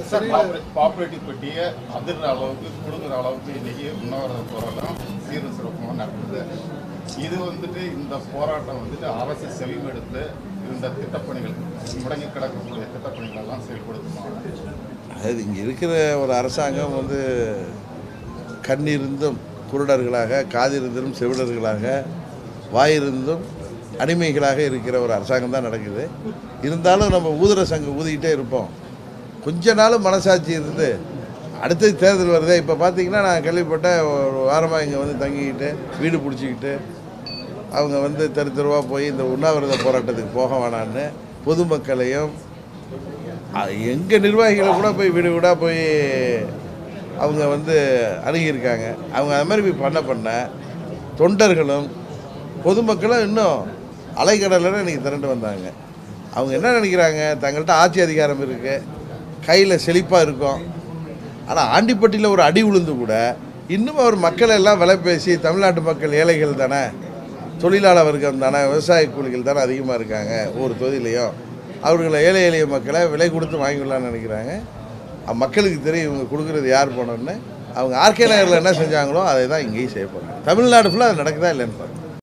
sir பாப்புலேட்டிவ் பெட்டியை அதிர்ற அளவுக்கு கொடுக்குற அளவுக்கு இன்னைக்கு உண்ணாவிரத போராட்டம் சீரும் சிறப்புமாக நடக்குது இது வந்துட்டு இந்த போராட்டம் வந்துட்டு அரசு செவிமெடுத்து இந்த திட்டப்பணிகள் முடங்கி கிடக்கக்கூடிய திட்டப்பணிகள் எல்லாம் செயல்படுத்துமா அதாவது இங்கே இருக்கிற ஒரு அரசாங்கம் வந்து கண்ணிருந்தும் குருடர்களாக காதிருந்தும் செவிடர்களாக வாயிருந்தும் அடிமைகளாக இருக்கிற ஒரு அரசாங்கம் தான் நடக்குது இருந்தாலும் நம்ம ஊதுற சங்கம் ஊதிக்கிட்டே இருப்போம் கொஞ்ச நாள் மனசாட்சி இருந்து அடுத்தது தேர்தல் வருதே இப்போ பார்த்தீங்கன்னா நான் கேள்விப்பட்டேன் ஒரு வாரமாக இங்கே வந்து தங்கிக்கிட்டு வீடு பிடிச்சிக்கிட்டு அவங்க வந்து தெரு தெருவாக போய் இந்த உண்ணாவிரத போராட்டத்துக்கு போக வேணான்னு பொதுமக்களையும் எங்கள் நிர்வாகிகளை கூட போய் வீடு வீடாக போய் அவங்க வந்து அணுகியிருக்காங்க அவங்க அது மாதிரி போய் பண்ண பண்ண தொண்டர்களும் பொதுமக்களும் இன்னும் அலைக்கடலில் இன்றைக்கி திரண்டு வந்தாங்க அவங்க என்ன நினைக்கிறாங்க தங்கள்கிட்ட ஆட்சி அதிகாரம் இருக்குது கையில் செழிப்பாக இருக்கும் ஆனால் ஆண்டிப்பட்டியில் ஒரு அடி உளுந்து கூட இன்னும் அவர் மக்களை எல்லாம் விலை பேசி தமிழ்நாட்டு மக்கள் ஏழைகள் தானே தொழிலாளர் வர்க்கம் தானே விவசாய கூலிகள் தானே அதிகமாக இருக்காங்க ஒவ்வொரு தொகுதியிலையும் அவர்களை ஏழை எளிய மக்களை விலை கொடுத்து வாங்கிக்கலாம்னு நினைக்கிறாங்க அ- மக்களுக்கு தெரியும் இவங்க கொடுக்குறது யார் போனோன்னு அவங்க ஆர்கே நகரில் என்ன செஞ்சாங்களோ அதை தான் இங்கேயும் செய்ய போகிறாங்க தமிழ்நாடு ஃபுல்லாக அது நடக்குதா இல்லைன்னு பாருங்க